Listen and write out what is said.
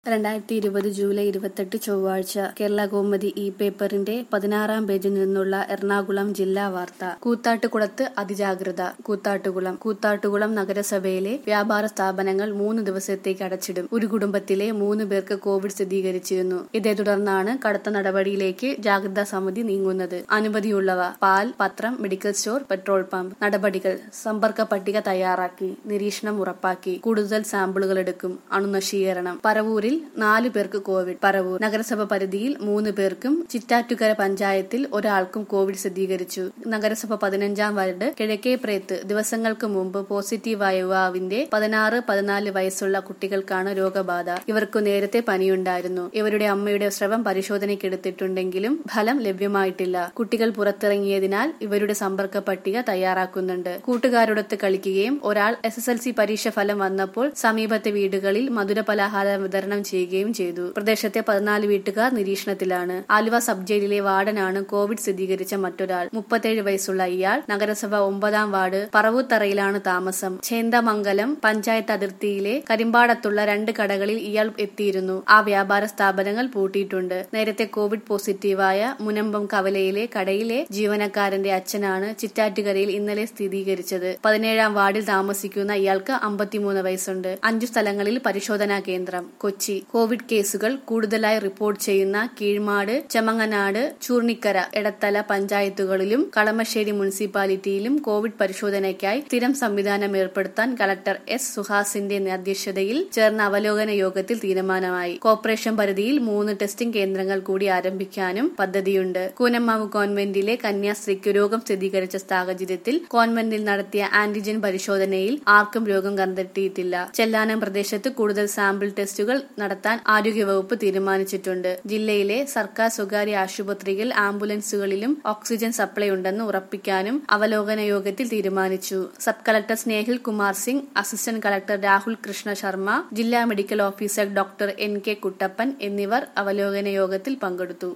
രണ്ടായിരത്തി ഇരുപത് ജൂലൈ ഇരുപത്തെട്ട് ചൊവ്വാഴ്ച കേരള കൗമുദി ഇ പേപ്പറിന്റെ പതിനാറാം പേജിൽ നിന്നുള്ള എറണാകുളം ജില്ലാ വാർത്ത കൂത്താട്ടുകുളത്ത് അതിജാഗ്രത കൂത്താട്ടുകുളം കൂത്താട്ടുകുളം നഗരസഭയിലെ വ്യാപാര സ്ഥാപനങ്ങൾ മൂന്ന് ദിവസത്തേക്ക് അടച്ചിടും ഒരു കുടുംബത്തിലെ മൂന്ന് പേർക്ക് കോവിഡ് സ്ഥിരീകരിച്ചിരുന്നു ഇതേ തുടർന്നാണ് കടുത്ത നടപടിയിലേക്ക് ജാഗ്രതാ സമിതി നീങ്ങുന്നത് അനുമതിയുള്ളവ പാൽ പത്രം മെഡിക്കൽ സ്റ്റോർ പെട്രോൾ പമ്പ് നടപടികൾ സമ്പർക്ക പട്ടിക തയ്യാറാക്കി നിരീക്ഷണം ഉറപ്പാക്കി കൂടുതൽ സാമ്പിളുകൾ എടുക്കും അണുനശീകരണം പറവൂരിൽ നാലു പേർക്ക് കോവിഡ് പറവൂർ നഗരസഭ പരിധിയിൽ മൂന്ന് പേർക്കും ചിറ്റാറ്റുകര പഞ്ചായത്തിൽ ഒരാൾക്കും കോവിഡ് സ്ഥിരീകരിച്ചു നഗരസഭ പതിനഞ്ചാം വാർഡ് കിഴക്കേപ്രയത്ത് ദിവസങ്ങൾക്ക് മുമ്പ് പോസിറ്റീവായ യുവാവിന്റെ പതിനാറ് പതിനാല് വയസ്സുള്ള കുട്ടികൾക്കാണ് രോഗബാധ ഇവർക്ക് നേരത്തെ പനിയുണ്ടായിരുന്നു ഇവരുടെ അമ്മയുടെ സ്രവം പരിശോധനയ്ക്കെടുത്തിട്ടുണ്ടെങ്കിലും ഫലം ലഭ്യമായിട്ടില്ല കുട്ടികൾ പുറത്തിറങ്ങിയതിനാൽ ഇവരുടെ സമ്പർക്ക പട്ടിക തയ്യാറാക്കുന്നുണ്ട് കൂട്ടുകാരോടൊത്ത് കളിക്കുകയും ഒരാൾ എസ് എസ് എൽ സി പരീക്ഷ ഫലം വന്നപ്പോൾ സമീപത്തെ വീടുകളിൽ മധുര പലഹാരം വിതരണം ചെയ്യുകയും ചെയ്തു പ്രദേശത്തെ പതിനാല് വീട്ടുകാർ നിരീക്ഷണത്തിലാണ് ആലുവ സബ് ജയിലിലെ വാർഡനാണ് കോവിഡ് സ്ഥിരീകരിച്ച മറ്റൊരാൾ മുപ്പത്തേഴ് വയസ്സുള്ള ഇയാൾ നഗരസഭ ഒമ്പതാം വാർഡ് പറവൂത്തറയിലാണ് താമസം ചേന്തമംഗലം പഞ്ചായത്ത് അതിർത്തിയിലെ കരിമ്പാടത്തുള്ള രണ്ട് കടകളിൽ ഇയാൾ എത്തിയിരുന്നു ആ വ്യാപാര സ്ഥാപനങ്ങൾ പൂട്ടിയിട്ടുണ്ട് നേരത്തെ കോവിഡ് പോസിറ്റീവായ മുനമ്പം കവലയിലെ കടയിലെ ജീവനക്കാരന്റെ അച്ഛനാണ് ചിറ്റാറ്റുകരയിൽ ഇന്നലെ സ്ഥിരീകരിച്ചത് പതിനേഴാം വാർഡിൽ താമസിക്കുന്ന ഇയാൾക്ക് അമ്പത്തിമൂന്ന് വയസ്സുണ്ട് അഞ്ചു സ്ഥലങ്ങളിൽ പരിശോധനാ കേന്ദ്രം കൊച്ചി കോവിഡ് കേസുകൾ കൂടുതലായി റിപ്പോർട്ട് ചെയ്യുന്ന കീഴ്മാട് ചെമങ്ങനാട് ചൂർണിക്കര എടത്തല പഞ്ചായത്തുകളിലും കളമശ്ശേരി മുനിസിപ്പാലിറ്റിയിലും കോവിഡ് പരിശോധനയ്ക്കായി സ്ഥിരം സംവിധാനം ഏർപ്പെടുത്താൻ കളക്ടർ എസ് സുഹാസിന്റെ അധ്യക്ഷതയിൽ ചേർന്ന അവലോകന യോഗത്തിൽ തീരുമാനമായി കോർപ്പറേഷൻ പരിധിയിൽ മൂന്ന് ടെസ്റ്റിംഗ് കേന്ദ്രങ്ങൾ കൂടി ആരംഭിക്കാനും പദ്ധതിയുണ്ട് കൂനമ്മാവ് കോൺവെന്റിലെ കന്യാസ്ത്രീക്ക് രോഗം സ്ഥിരീകരിച്ച സാഹചര്യത്തിൽ കോൺവെന്റിൽ നടത്തിയ ആന്റിജൻ പരിശോധനയിൽ ആർക്കും രോഗം കണ്ടെത്തിയിട്ടില്ല ചെല്ലാനം പ്രദേശത്ത് കൂടുതൽ സാമ്പിൾ ടെസ്റ്റുകൾ നടത്താൻ ആരോഗ്യവകുപ്പ് തീരുമാനിച്ചിട്ടുണ്ട് ജില്ലയിലെ സർക്കാർ സ്വകാര്യ ആശുപത്രികൾ ആംബുലൻസുകളിലും ഓക്സിജൻ സപ്ലൈ ഉണ്ടെന്ന് ഉറപ്പിക്കാനും അവലോകന യോഗത്തിൽ തീരുമാനിച്ചു sub collector Snehil Kumar Singh assistant collector Rahul Krishna Sharma ജില്ലാ medical officer doctor N K Kuttappan എന്നിവർ അവലോകന യോഗത്തിൽ പങ്കെടുത്തു